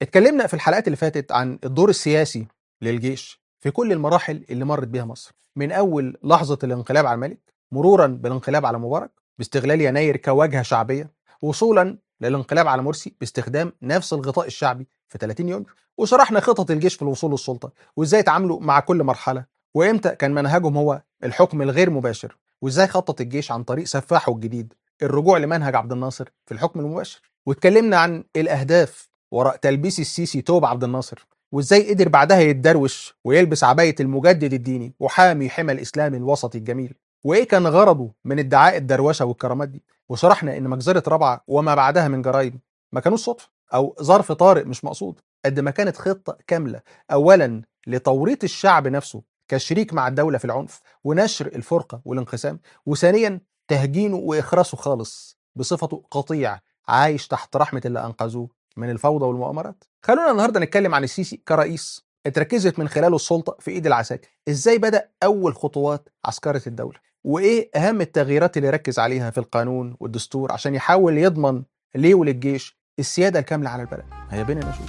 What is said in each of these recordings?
اتكلمنا في الحلقات اللي فاتت عن الدور السياسي للجيش في كل المراحل اللي مرت بيها مصر من أول لحظة الانقلاب على الملك مرورا بالانقلاب على مبارك باستغلال يناير كواجهة شعبية وصولا للانقلاب على مرسي باستخدام نفس الغطاء الشعبي في 30 يونيو وشرحنا خطط الجيش في الوصول للسلطة وازاي تعاملوا مع كل مرحلة وامتى كان منهجهم هو الحكم الغير مباشر وازاي خطط الجيش عن طريق سفاحه الجديد الرجوع لمنهج عبد الناصر في الحكم المباشر واتكلمنا عن الاهداف وراء تلبيس السيسي توب عبد الناصر وازاي قدر بعدها يتدروش ويلبس عباية المجدد الديني وحامي حمى الإسلام الوسطي الجميل وإيه كان غرضه من ادعاء الدروشة والكرامات دي وشرحنا إن مجزرة رابعة وما بعدها من جرائم ما كانوش صدفة أو ظرف طارئ مش مقصود قد ما كانت خطة كاملة أولا لتوريط الشعب نفسه كشريك مع الدولة في العنف ونشر الفرقة والانقسام وثانيا تهجينه وإخراسه خالص بصفته قطيع عايش تحت رحمة اللي أنقذوه من الفوضى والمؤامرات خلونا النهارده نتكلم عن السيسي كرئيس اتركزت من خلاله السلطة في إيد العساكر إزاي بدأ أول خطوات عسكرة الدولة وإيه أهم التغييرات اللي ركز عليها في القانون والدستور عشان يحاول يضمن ليه وللجيش السيادة الكاملة على البلد هيا بينا نشوف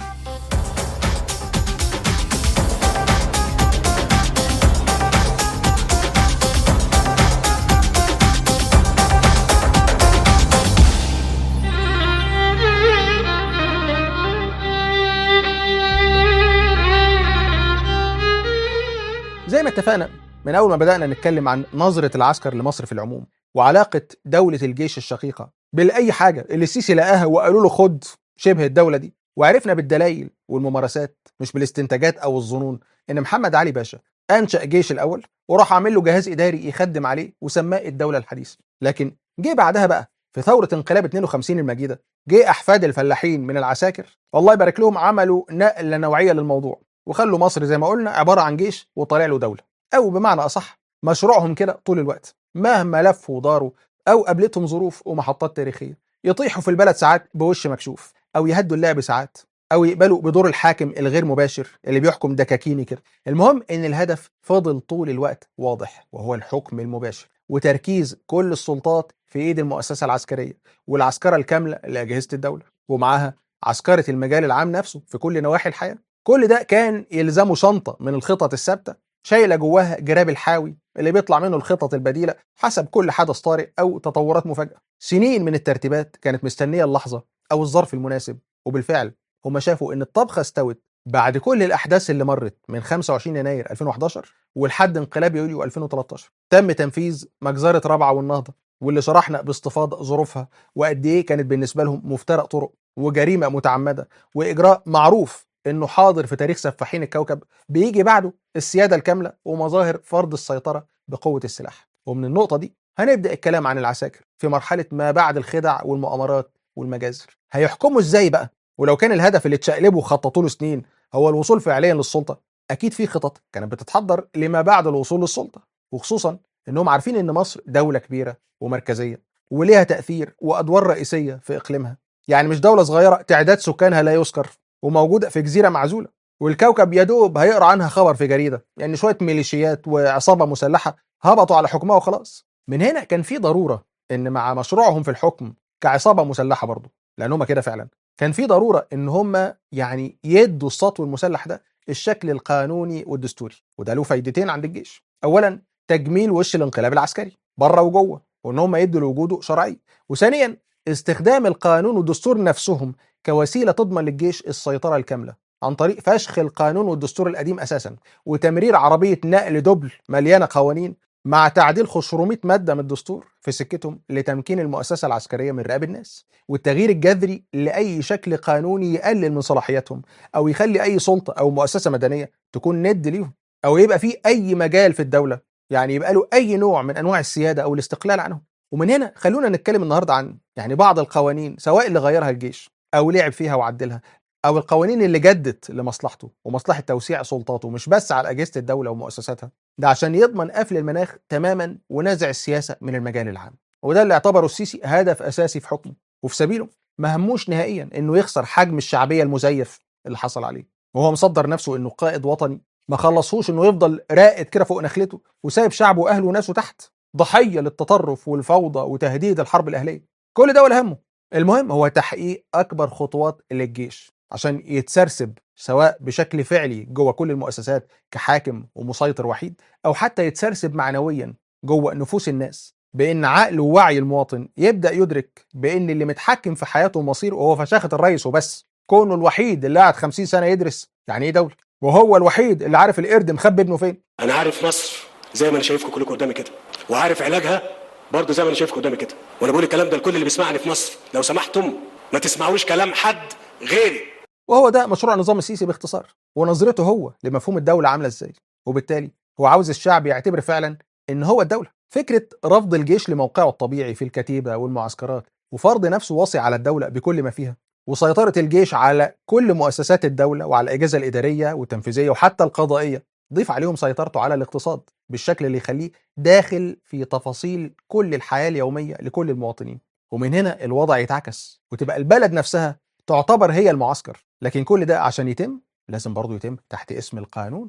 زي ما اتفقنا من اول ما بدانا نتكلم عن نظره العسكر لمصر في العموم وعلاقه دوله الجيش الشقيقه بالاي حاجه اللي السيسي لقاها وقالوا له خد شبه الدوله دي وعرفنا بالدلائل والممارسات مش بالاستنتاجات او الظنون ان محمد علي باشا انشا جيش الاول وراح عامل له جهاز اداري يخدم عليه وسماه الدوله الحديثه لكن جه بعدها بقى في ثوره انقلاب 52 المجيده جه احفاد الفلاحين من العساكر والله يبارك لهم عملوا نقله نوعيه للموضوع وخلوا مصر زي ما قلنا عباره عن جيش وطالع له دوله او بمعنى اصح مشروعهم كده طول الوقت مهما لفوا وداروا او قابلتهم ظروف ومحطات تاريخيه يطيحوا في البلد ساعات بوش مكشوف او يهدوا اللعب ساعات او يقبلوا بدور الحاكم الغير مباشر اللي بيحكم دكاكيني كده المهم ان الهدف فضل طول الوقت واضح وهو الحكم المباشر وتركيز كل السلطات في ايد المؤسسه العسكريه والعسكره الكامله لاجهزه الدوله ومعاها عسكره المجال العام نفسه في كل نواحي الحياه كل ده كان يلزمه شنطه من الخطط الثابته شايله جواها جراب الحاوي اللي بيطلع منه الخطط البديله حسب كل حدث طارئ او تطورات مفاجئه. سنين من الترتيبات كانت مستنيه اللحظه او الظرف المناسب وبالفعل هم شافوا ان الطبخه استوت بعد كل الاحداث اللي مرت من 25 يناير 2011 ولحد انقلاب يوليو 2013 تم تنفيذ مجزره رابعه والنهضه واللي شرحنا باستفاضه ظروفها وقد ايه كانت بالنسبه لهم مفترق طرق وجريمه متعمده واجراء معروف انه حاضر في تاريخ سفاحين الكوكب بيجي بعده السياده الكامله ومظاهر فرض السيطره بقوه السلاح ومن النقطه دي هنبدا الكلام عن العساكر في مرحله ما بعد الخدع والمؤامرات والمجازر هيحكموا ازاي بقى ولو كان الهدف اللي اتشقلبوا وخططوا له سنين هو الوصول فعليا للسلطه اكيد في خطط كانت بتتحضر لما بعد الوصول للسلطه وخصوصا انهم عارفين ان مصر دوله كبيره ومركزيه وليها تاثير وادوار رئيسيه في اقليمها يعني مش دوله صغيره تعداد سكانها لا يذكر وموجوده في جزيره معزوله والكوكب يا دوب هيقرا عنها خبر في جريده يعني شويه ميليشيات وعصابه مسلحه هبطوا على حكمها وخلاص من هنا كان في ضروره ان مع مشروعهم في الحكم كعصابه مسلحه برضه لان هم كده فعلا كان في ضروره ان هم يعني يدوا السطو المسلح ده الشكل القانوني والدستوري وده له فايدتين عند الجيش اولا تجميل وش الانقلاب العسكري بره وجوه وان هم يدوا لوجوده شرعي وثانيا استخدام القانون والدستور نفسهم كوسيله تضمن للجيش السيطره الكامله عن طريق فشخ القانون والدستور القديم اساسا وتمرير عربيه نقل دبل مليانه قوانين مع تعديل 500 ماده من الدستور في سكتهم لتمكين المؤسسه العسكريه من رقاب الناس والتغيير الجذري لاي شكل قانوني يقلل من صلاحياتهم او يخلي اي سلطه او مؤسسه مدنيه تكون ند ليهم او يبقى في اي مجال في الدوله يعني يبقى له اي نوع من انواع السياده او الاستقلال عنهم ومن هنا خلونا نتكلم النهارده عن يعني بعض القوانين سواء اللي غيرها الجيش او لعب فيها وعدلها او القوانين اللي جدت لمصلحته ومصلحه توسيع سلطاته مش بس على اجهزه الدوله ومؤسساتها ده عشان يضمن قفل المناخ تماما ونزع السياسه من المجال العام وده اللي اعتبره السيسي هدف اساسي في حكمه وفي سبيله ما هموش نهائيا انه يخسر حجم الشعبيه المزيف اللي حصل عليه وهو مصدر نفسه انه قائد وطني ما خلصهوش انه يفضل راقد كده فوق نخلته وسايب شعبه واهله وناسه تحت ضحيه للتطرف والفوضى وتهديد الحرب الاهليه كل ده ولا همه المهم هو تحقيق اكبر خطوات للجيش عشان يتسرسب سواء بشكل فعلي جوه كل المؤسسات كحاكم ومسيطر وحيد او حتى يتسرسب معنويا جوه نفوس الناس بان عقل ووعي المواطن يبدا يدرك بان اللي متحكم في حياته ومصيره هو فشاخه الرئيس وبس كونه الوحيد اللي قعد 50 سنه يدرس يعني ايه دوله وهو الوحيد اللي عارف القرد مخبي ابنه فين انا عارف مصر زي ما انا شايفكم كلكم قدامي كده وعارف علاجها برضه زي ما انا شايفكم قدامي كده وانا بقول الكلام ده لكل اللي بيسمعني في مصر لو سمحتم ما تسمعوش كلام حد غيري وهو ده مشروع النظام السيسي باختصار ونظرته هو لمفهوم الدوله عامله ازاي وبالتالي هو عاوز الشعب يعتبر فعلا ان هو الدوله فكره رفض الجيش لموقعه الطبيعي في الكتيبه والمعسكرات وفرض نفسه وصي على الدوله بكل ما فيها وسيطره الجيش على كل مؤسسات الدوله وعلى الاجهزه الاداريه والتنفيذيه وحتى القضائيه ضيف عليهم سيطرته على الاقتصاد بالشكل اللي يخليه داخل في تفاصيل كل الحياه اليوميه لكل المواطنين ومن هنا الوضع يتعكس وتبقى البلد نفسها تعتبر هي المعسكر لكن كل ده عشان يتم لازم برضه يتم تحت اسم القانون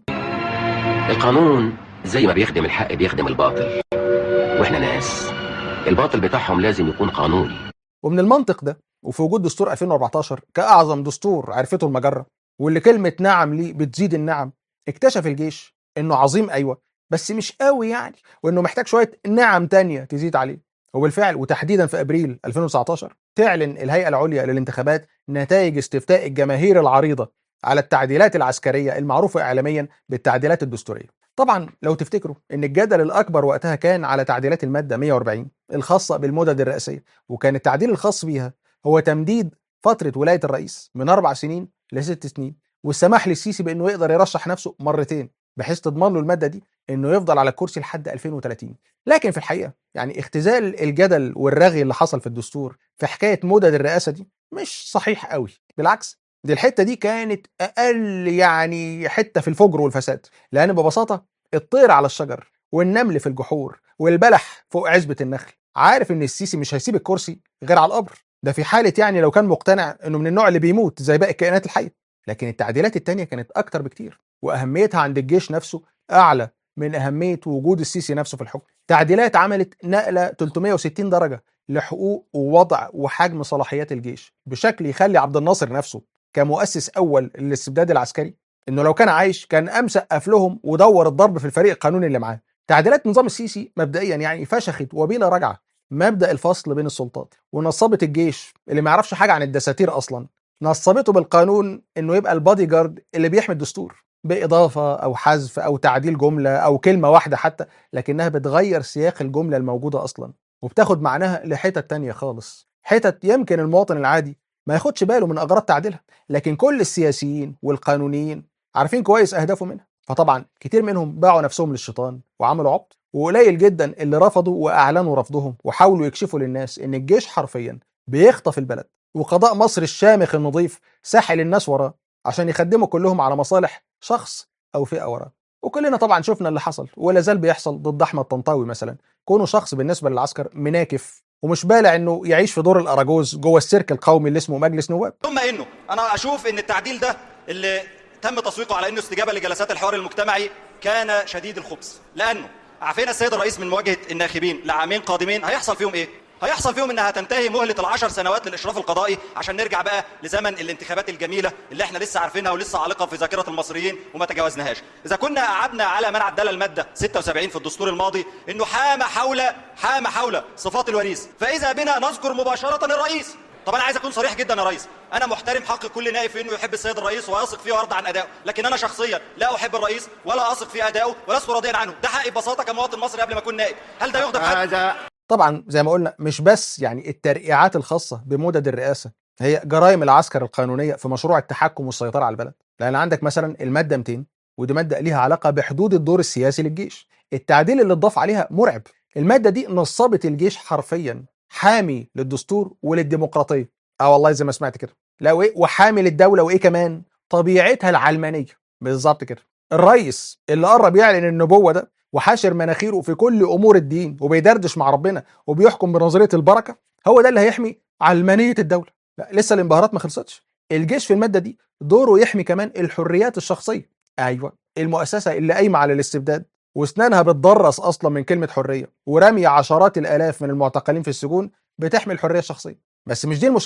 القانون زي ما بيخدم الحق بيخدم الباطل واحنا ناس الباطل بتاعهم لازم يكون قانوني ومن المنطق ده وفي وجود دستور 2014 كأعظم دستور عرفته المجرة واللي كلمة نعم ليه بتزيد النعم اكتشف الجيش انه عظيم ايوه بس مش قوي يعني وانه محتاج شوية نعم تانية تزيد عليه وبالفعل وتحديدا في ابريل 2019 تعلن الهيئة العليا للانتخابات نتائج استفتاء الجماهير العريضة على التعديلات العسكرية المعروفة إعلاميا بالتعديلات الدستورية طبعا لو تفتكروا ان الجدل الاكبر وقتها كان على تعديلات الماده 140 الخاصه بالمدد الرئاسيه وكان التعديل الخاص بيها هو تمديد فتره ولايه الرئيس من اربع سنين لست سنين والسماح للسيسي بانه يقدر يرشح نفسه مرتين بحيث تضمن له الماده دي انه يفضل على الكرسي لحد 2030 لكن في الحقيقه يعني اختزال الجدل والرغي اللي حصل في الدستور في حكايه مدد الرئاسه دي مش صحيح قوي بالعكس دي الحته دي كانت اقل يعني حته في الفجر والفساد لان ببساطه الطير على الشجر والنمل في الجحور والبلح فوق عزبه النخل عارف ان السيسي مش هيسيب الكرسي غير على القبر ده في حاله يعني لو كان مقتنع انه من النوع اللي بيموت زي باقي الكائنات الحيه لكن التعديلات التانية كانت اكتر بكتير واهميتها عند الجيش نفسه اعلى من اهميه وجود السيسي نفسه في الحكم تعديلات عملت نقله 360 درجه لحقوق ووضع وحجم صلاحيات الجيش بشكل يخلي عبد الناصر نفسه كمؤسس اول للاستبداد العسكري انه لو كان عايش كان قام سقف لهم ودور الضرب في الفريق القانوني اللي معاه تعديلات نظام السيسي مبدئيا يعني فشخت وبلا رجعه مبدا الفصل بين السلطات ونصبت الجيش اللي ما يعرفش حاجه عن الدساتير اصلا نصبته بالقانون انه يبقى البادي جارد اللي بيحمي الدستور باضافه او حذف او تعديل جمله او كلمه واحده حتى لكنها بتغير سياق الجمله الموجوده اصلا وبتاخد معناها لحتت تانية خالص حتت يمكن المواطن العادي ما ياخدش باله من اغراض تعديلها لكن كل السياسيين والقانونيين عارفين كويس اهدافه منها فطبعا كتير منهم باعوا نفسهم للشيطان وعملوا عبط وقليل جدا اللي رفضوا واعلنوا رفضهم وحاولوا يكشفوا للناس ان الجيش حرفيا بيخطف البلد وقضاء مصر الشامخ النظيف ساحل الناس وراه عشان يخدموا كلهم على مصالح شخص او فئه وراه وكلنا طبعا شفنا اللي حصل ولا زال بيحصل ضد احمد طنطاوي مثلا كونه شخص بالنسبه للعسكر مناكف ومش بالع انه يعيش في دور الاراجوز جوه السيرك القومي اللي اسمه مجلس نواب ثم انه انا اشوف ان التعديل ده اللي تم تسويقه على انه استجابه لجلسات الحوار المجتمعي كان شديد الخبث لانه عافينا السيد الرئيس من مواجهه الناخبين لعامين قادمين هيحصل فيهم ايه؟ هيحصل فيهم انها تنتهي مهله العشر سنوات للاشراف القضائي عشان نرجع بقى لزمن الانتخابات الجميله اللي احنا لسه عارفينها ولسه عالقه في ذاكره المصريين وما تجاوزناهاش. اذا كنا قعدنا على ما عدل الماده 76 في الدستور الماضي انه حام حول حام حول صفات الوريث، فاذا بنا نذكر مباشره الرئيس. طب انا عايز اكون صريح جدا يا ريس انا محترم حق كل نائب في انه يحب السيد الرئيس ويثق فيه ويرضى عن ادائه لكن انا شخصيا لا احب الرئيس ولا اثق في ادائه ولست راضيا عنه ده حقي ببساطه كمواطن مصري قبل ما اكون نائب هل ده يغضب حد هذا طبعا زي ما قلنا مش بس يعني الترقيعات الخاصه بمدد الرئاسه هي جرائم العسكر القانونيه في مشروع التحكم والسيطره على البلد لان عندك مثلا الماده 200 ودي ماده ليها علاقه بحدود الدور السياسي للجيش التعديل اللي اتضاف عليها مرعب الماده دي نصبت الجيش حرفيا حامي للدستور وللديمقراطيه اه والله زي ما سمعت كده لا وايه وحامي للدوله وايه كمان طبيعتها العلمانيه بالظبط كده الرئيس اللي قرب يعلن النبوه ده وحاشر مناخيره في كل امور الدين وبيدردش مع ربنا وبيحكم بنظريه البركه هو ده اللي هيحمي علمانيه الدوله لا لسه الانبهارات ما خلصتش الجيش في الماده دي دوره يحمي كمان الحريات الشخصيه ايوه المؤسسه اللي قايمه على الاستبداد واسنانها بتضرس اصلا من كلمه حريه ورمي عشرات الالاف من المعتقلين في السجون بتحمي الحريه الشخصيه بس مش دي المشكله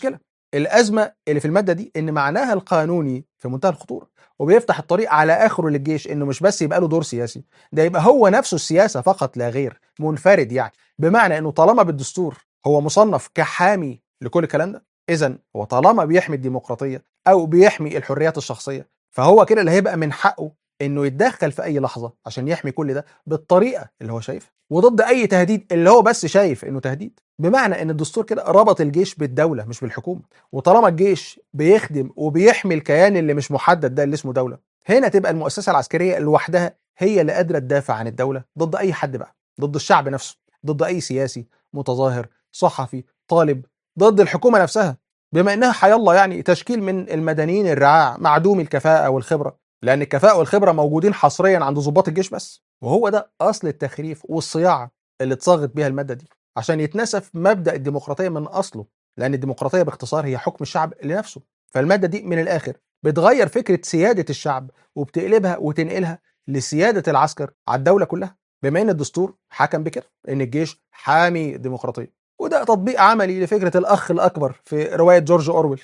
الازمه اللي في الماده دي ان معناها القانوني في منتهى الخطوره وبيفتح الطريق على اخره للجيش انه مش بس يبقى له دور سياسي ده يبقى هو نفسه السياسه فقط لا غير منفرد يعني بمعنى انه طالما بالدستور هو مصنف كحامي لكل الكلام ده اذا هو طالما بيحمي الديمقراطيه او بيحمي الحريات الشخصيه فهو كده اللي هيبقى من حقه انه يتدخل في اي لحظه عشان يحمي كل ده بالطريقه اللي هو شايفها وضد اي تهديد اللي هو بس شايف انه تهديد بمعنى ان الدستور كده ربط الجيش بالدوله مش بالحكومه وطالما الجيش بيخدم وبيحمي الكيان اللي مش محدد ده اللي اسمه دوله هنا تبقى المؤسسه العسكريه لوحدها هي اللي قادره تدافع عن الدوله ضد اي حد بقى ضد الشعب نفسه ضد اي سياسي متظاهر صحفي طالب ضد الحكومه نفسها بما انها حيالله يعني تشكيل من المدنيين الرعاع معدوم الكفاءه والخبره لان الكفاءه والخبره موجودين حصريا عند ضباط الجيش بس وهو ده اصل التخريف والصياعه اللي اتصاغت بيها الماده دي عشان يتنسف مبدا الديمقراطيه من اصله لان الديمقراطيه باختصار هي حكم الشعب لنفسه فالماده دي من الاخر بتغير فكره سياده الشعب وبتقلبها وتنقلها لسياده العسكر على الدوله كلها بما ان الدستور حكم بكده ان الجيش حامي الديمقراطيه وده تطبيق عملي لفكره الاخ الاكبر في روايه جورج اورويل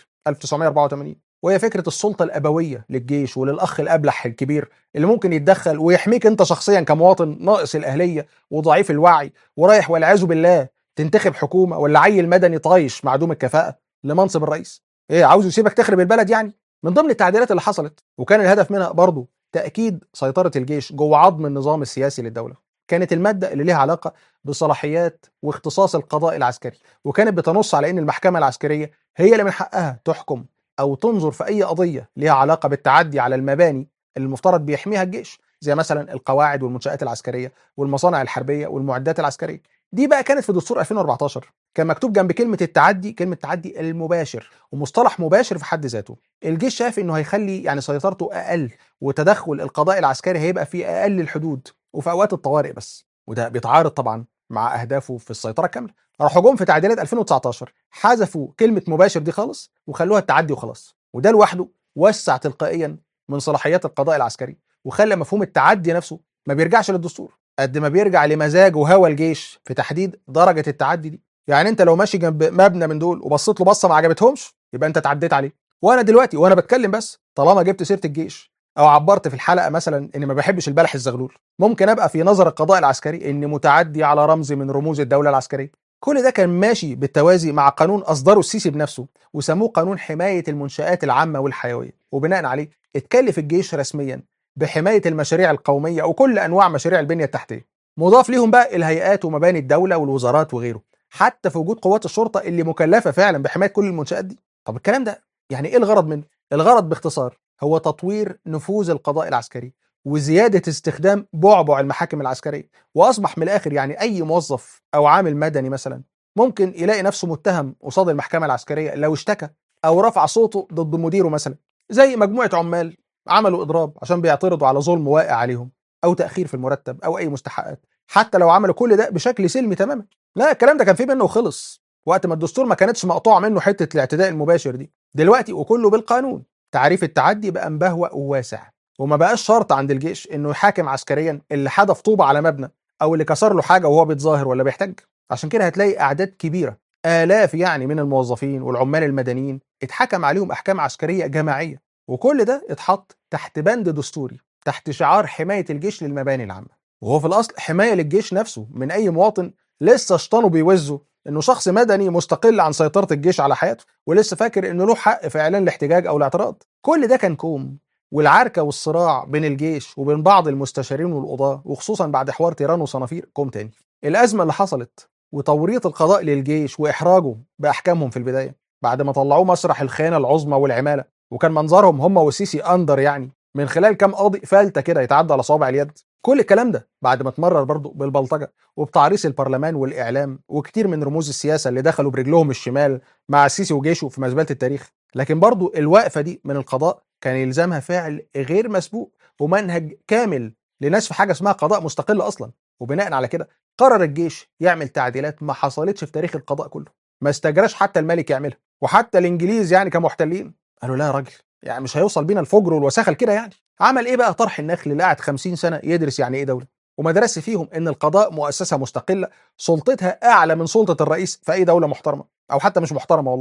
1984 وهي فكره السلطه الابويه للجيش وللاخ الابلح الكبير اللي ممكن يتدخل ويحميك انت شخصيا كمواطن ناقص الاهليه وضعيف الوعي ورايح والعياذ بالله تنتخب حكومه ولا عيل مدني طايش معدوم الكفاءه لمنصب الرئيس ايه عاوز يسيبك تخرب البلد يعني من ضمن التعديلات اللي حصلت وكان الهدف منها برضه تاكيد سيطره الجيش جوه عظم النظام السياسي للدوله كانت الماده اللي ليها علاقه بصلاحيات واختصاص القضاء العسكري وكانت بتنص على ان المحكمه العسكريه هي اللي من حقها تحكم او تنظر في اي قضيه ليها علاقه بالتعدي على المباني اللي المفترض بيحميها الجيش زي مثلا القواعد والمنشات العسكريه والمصانع الحربيه والمعدات العسكريه دي بقى كانت في دستور 2014 كان مكتوب جنب كلمه التعدي كلمه تعدي المباشر ومصطلح مباشر في حد ذاته الجيش شاف انه هيخلي يعني سيطرته اقل وتدخل القضاء العسكري هيبقى في اقل الحدود وفي اوقات الطوارئ بس وده بيتعارض طبعا مع اهدافه في السيطره الكامله راحوا جم في تعديلات 2019 حذفوا كلمه مباشر دي خالص وخلوها التعدي وخلاص وده لوحده وسع تلقائيا من صلاحيات القضاء العسكري وخلى مفهوم التعدي نفسه ما بيرجعش للدستور قد ما بيرجع لمزاج وهوى الجيش في تحديد درجه التعدي دي يعني انت لو ماشي جنب مبنى من دول وبصيت له بصه ما عجبتهمش يبقى انت تعديت عليه وانا دلوقتي وانا بتكلم بس طالما جبت سيره الجيش او عبرت في الحلقه مثلا اني ما بحبش البلح الزغلول ممكن ابقى في نظر القضاء العسكري اني متعدي على رمز من رموز الدوله العسكريه كل ده كان ماشي بالتوازي مع قانون اصدره السيسي بنفسه وسموه قانون حمايه المنشات العامه والحيويه وبناء عليه اتكلف الجيش رسميا بحمايه المشاريع القوميه وكل انواع مشاريع البنيه التحتيه مضاف ليهم بقى الهيئات ومباني الدوله والوزارات وغيره حتى في وجود قوات الشرطه اللي مكلفه فعلا بحمايه كل المنشات دي طب الكلام ده يعني ايه الغرض منه الغرض باختصار هو تطوير نفوذ القضاء العسكري وزياده استخدام بعبع المحاكم العسكريه واصبح من الاخر يعني اي موظف او عامل مدني مثلا ممكن يلاقي نفسه متهم قصاد المحكمه العسكريه لو اشتكى او رفع صوته ضد مديره مثلا زي مجموعه عمال عملوا اضراب عشان بيعترضوا على ظلم واقع عليهم او تاخير في المرتب او اي مستحقات حتى لو عملوا كل ده بشكل سلمي تماما لا الكلام ده كان فيه منه وخلص وقت ما الدستور ما كانتش مقطوعه منه حته الاعتداء المباشر دي دلوقتي وكله بالقانون تعريف التعدي بقى مبهوأ وواسع وما بقاش شرط عند الجيش انه يحاكم عسكريا اللي حدف طوبه على مبنى او اللي كسر له حاجه وهو بيتظاهر ولا بيحتج عشان كده هتلاقي اعداد كبيره الاف يعني من الموظفين والعمال المدنيين اتحكم عليهم احكام عسكريه جماعيه وكل ده اتحط تحت بند دستوري تحت شعار حمايه الجيش للمباني العامه وهو في الاصل حمايه للجيش نفسه من اي مواطن لسه شطانه بيوزه انه شخص مدني مستقل عن سيطره الجيش على حياته ولسه فاكر انه له حق في اعلان الاحتجاج او الاعتراض كل ده كان كوم والعركه والصراع بين الجيش وبين بعض المستشارين والقضاه وخصوصا بعد حوار تيران وصنافير كوم تاني الازمه اللي حصلت وتوريط القضاء للجيش واحراجه باحكامهم في البدايه بعد ما طلعوه مسرح الخيانه العظمى والعماله وكان منظرهم هم والسيسي اندر يعني من خلال كام قاضي فلته كده يتعدى على صوابع اليد كل الكلام ده بعد ما اتمرر برضه بالبلطجه وبتعريس البرلمان والاعلام وكتير من رموز السياسه اللي دخلوا برجلهم الشمال مع السيسي وجيشه في مزبله التاريخ لكن برضه الوقفه دي من القضاء كان يلزمها فعل غير مسبوق ومنهج كامل لنشف حاجه اسمها قضاء مستقل اصلا وبناء على كده قرر الجيش يعمل تعديلات ما حصلتش في تاريخ القضاء كله ما استجراش حتى الملك يعملها وحتى الانجليز يعني كمحتلين قالوا لا يا راجل يعني مش هيوصل بينا الفجر والوساخه لكده يعني عمل ايه بقى طرح النخل اللي قعد 50 سنه يدرس يعني ايه دوله وما درس فيهم ان القضاء مؤسسه مستقله سلطتها اعلى من سلطه الرئيس في اي دوله محترمه او حتى مش محترمه والله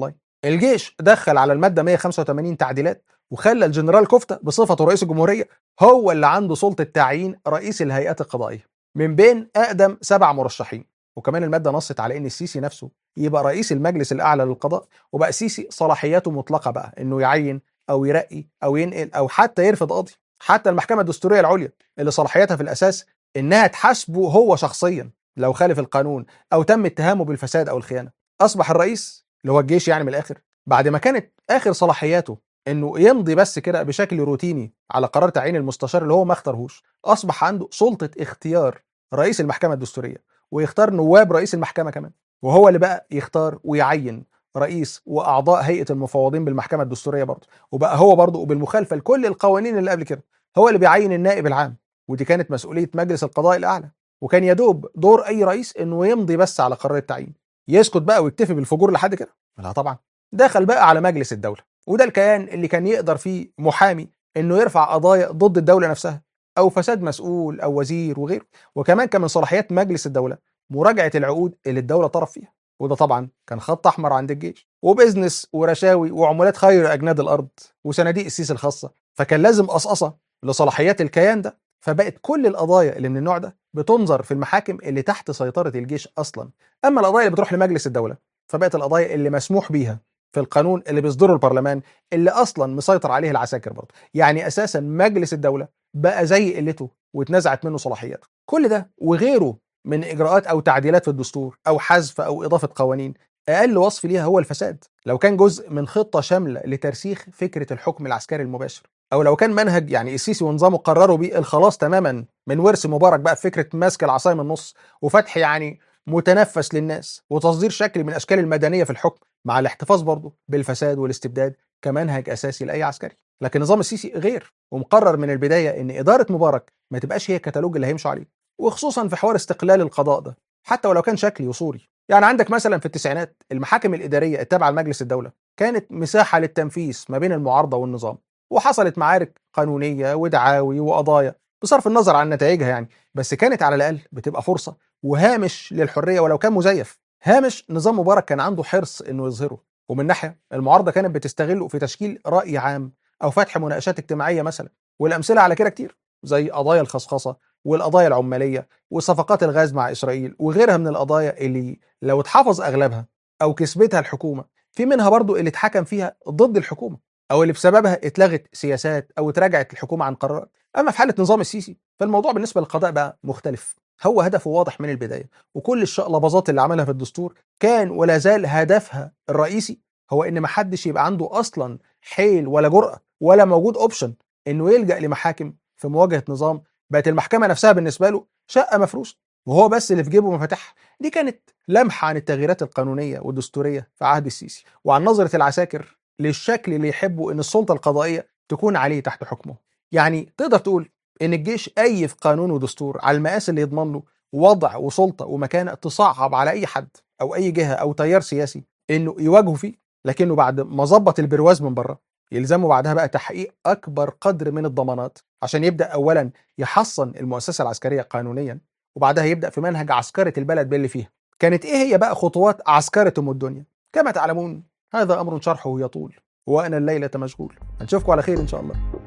الجيش دخل على الماده 185 تعديلات وخلى الجنرال كفته بصفته رئيس الجمهوريه هو اللي عنده سلطه تعيين رئيس الهيئات القضائيه من بين اقدم سبع مرشحين وكمان الماده نصت على ان السيسي نفسه يبقى رئيس المجلس الاعلى للقضاء وبقى السيسي صلاحياته مطلقه بقى انه يعين او يرقي او ينقل او حتى يرفض قاضي حتى المحكمه الدستوريه العليا اللي صلاحيتها في الاساس انها تحاسبه هو شخصيا لو خالف القانون او تم اتهامه بالفساد او الخيانه اصبح الرئيس اللي هو الجيش يعني من الاخر بعد ما كانت اخر صلاحياته انه يمضي بس كده بشكل روتيني على قرار تعيين المستشار اللي هو ما اختارهوش اصبح عنده سلطه اختيار رئيس المحكمه الدستوريه ويختار نواب رئيس المحكمه كمان وهو اللي بقى يختار ويعين رئيس واعضاء هيئه المفوضين بالمحكمه الدستوريه برضه وبقى هو برضه وبالمخالفه لكل القوانين اللي قبل كده هو اللي بيعين النائب العام ودي كانت مسؤوليه مجلس القضاء الاعلى وكان يدوب دور اي رئيس انه يمضي بس على قرار التعيين يسكت بقى ويكتفي بالفجور لحد كده لا طبعا دخل بقى على مجلس الدوله وده الكيان اللي كان يقدر فيه محامي انه يرفع قضايا ضد الدوله نفسها او فساد مسؤول او وزير وغيره وكمان كان من صلاحيات مجلس الدوله مراجعه العقود اللي الدوله طرف فيها وده طبعا كان خط احمر عند الجيش وبزنس ورشاوي وعمولات خير اجناد الارض وصناديق السيس الخاصه فكان لازم قصقصه لصلاحيات الكيان ده فبقت كل القضايا اللي من النوع ده بتنظر في المحاكم اللي تحت سيطره الجيش اصلا اما القضايا اللي بتروح لمجلس الدوله فبقت القضايا اللي مسموح بيها في القانون اللي بيصدره البرلمان اللي اصلا مسيطر عليه العساكر برضه يعني اساسا مجلس الدوله بقى زي قلته واتنزعت منه صلاحياته كل ده وغيره من اجراءات او تعديلات في الدستور او حذف او اضافه قوانين اقل وصف ليها هو الفساد لو كان جزء من خطه شامله لترسيخ فكره الحكم العسكري المباشر او لو كان منهج يعني السيسي ونظامه قرروا بيه الخلاص تماما من ورث مبارك بقى فكره ماسك العصايه من النص وفتح يعني متنفس للناس وتصدير شكل من اشكال المدنيه في الحكم مع الاحتفاظ برضه بالفساد والاستبداد كمنهج اساسي لاي عسكري لكن نظام السيسي غير ومقرر من البدايه ان اداره مبارك ما تبقاش هي الكتالوج اللي هيمشوا عليه وخصوصا في حوار استقلال القضاء ده حتى ولو كان شكلي وصوري يعني عندك مثلا في التسعينات المحاكم الاداريه التابعه لمجلس الدوله كانت مساحه للتنفيذ ما بين المعارضه والنظام وحصلت معارك قانونيه ودعاوي وقضايا بصرف النظر عن نتائجها يعني بس كانت على الاقل بتبقى فرصه وهامش للحريه ولو كان مزيف هامش نظام مبارك كان عنده حرص انه يظهره ومن ناحيه المعارضه كانت بتستغله في تشكيل راي عام او فتح مناقشات اجتماعيه مثلا والامثله على كده كتير زي قضايا الخصخصه والقضايا العماليه وصفقات الغاز مع اسرائيل وغيرها من القضايا اللي لو اتحفظ اغلبها او كسبتها الحكومه في منها برضو اللي اتحكم فيها ضد الحكومه او اللي بسببها اتلغت سياسات او اتراجعت الحكومه عن قرارات اما في حاله نظام السيسي فالموضوع بالنسبه للقضاء بقى مختلف هو هدفه واضح من البدايه وكل الشقلباظات اللي عملها في الدستور كان ولا زال هدفها الرئيسي هو ان ما حدش يبقى عنده اصلا حيل ولا جرأه ولا موجود اوبشن انه يلجأ لمحاكم في مواجهه نظام بقت المحكمه نفسها بالنسبه له شقه مفروشه وهو بس اللي في جيبه مفاتيحها دي كانت لمحه عن التغييرات القانونيه والدستوريه في عهد السيسي وعن نظره العساكر للشكل اللي يحبوا ان السلطه القضائيه تكون عليه تحت حكمه يعني تقدر تقول ان الجيش ايف قانون ودستور على المقاس اللي يضمن له وضع وسلطه ومكانه تصعب على اي حد او اي جهه او تيار سياسي انه يواجهه فيه لكنه بعد ما ظبط البرواز من بره يلزمه بعدها بقى تحقيق اكبر قدر من الضمانات عشان يبدا اولا يحصن المؤسسه العسكريه قانونيا وبعدها يبدا في منهج عسكره البلد باللي فيها كانت ايه هي بقى خطوات عسكره ام الدنيا كما تعلمون هذا امر شرحه يطول وانا الليله مشغول هنشوفكم على خير ان شاء الله